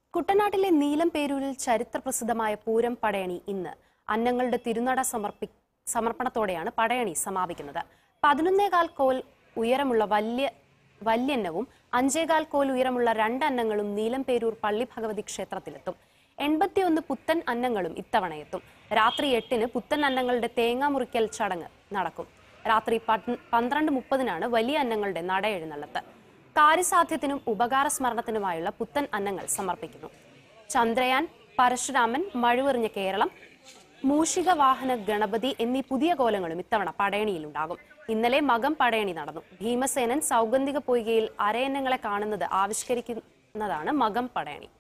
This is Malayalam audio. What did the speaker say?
കുട്ടനാട്ടിലെ നീലം പേരൂരിൽ ചരിത്രപ്രസിദ്ധമായ പൂരം പടയണി ഇന്ന് അന്നങ്ങളുടെ തിരുനട സമർപ്പി സമർപ്പണത്തോടെയാണ് പടയണി സമാപിക്കുന്നത് പതിനൊന്നേകാൽ കോൽ ഉയരമുള്ള വലിയ വല്യന്നവും അഞ്ചേകാൽ കോൽ ഉയരമുള്ള രണ്ട് അന്നങ്ങളും നീലം പേരൂർ പള്ളി ഭഗവതി ക്ഷേത്രത്തിലെത്തും എൺപത്തിയൊന്ന് പുത്തൻ അന്നങ്ങളും ഇത്തവണ എത്തും രാത്രി എട്ടിന് പുത്തൻ അന്നങ്ങളുടെ തേങ്ങ മുറിക്കൽ ചടങ്ങ് നടക്കും രാത്രി പത്- പന്ത്രണ്ട് മുപ്പതിനാണ് വലിയ അന്നങ്ങളുടെ നട എഴുന്നള്ളത്ത് കാര്യസാധ്യത്തിനും ഉപകാര സ്മരണത്തിനുമായുള്ള പുത്തൻ അന്നങ്ങൾ സമർപ്പിക്കുന്നു ചന്ദ്രയാൻ പരശുരാമൻ മഴുവെറിഞ്ഞ കേരളം മൂഷിക വാഹന ഗണപതി എന്നീ പുതിയ കോലങ്ങളും ഇത്തവണ പടയണിയിലുണ്ടാകും ഇന്നലെ മകം പടയണി നടന്നു ഭീമസേനൻ സൗഗന്ധിക പൊയ്കയിൽ അരയന്നങ്ങളെ കാണുന്നത് ആവിഷ്കരിക്കുന്നതാണ് മകം പടയണി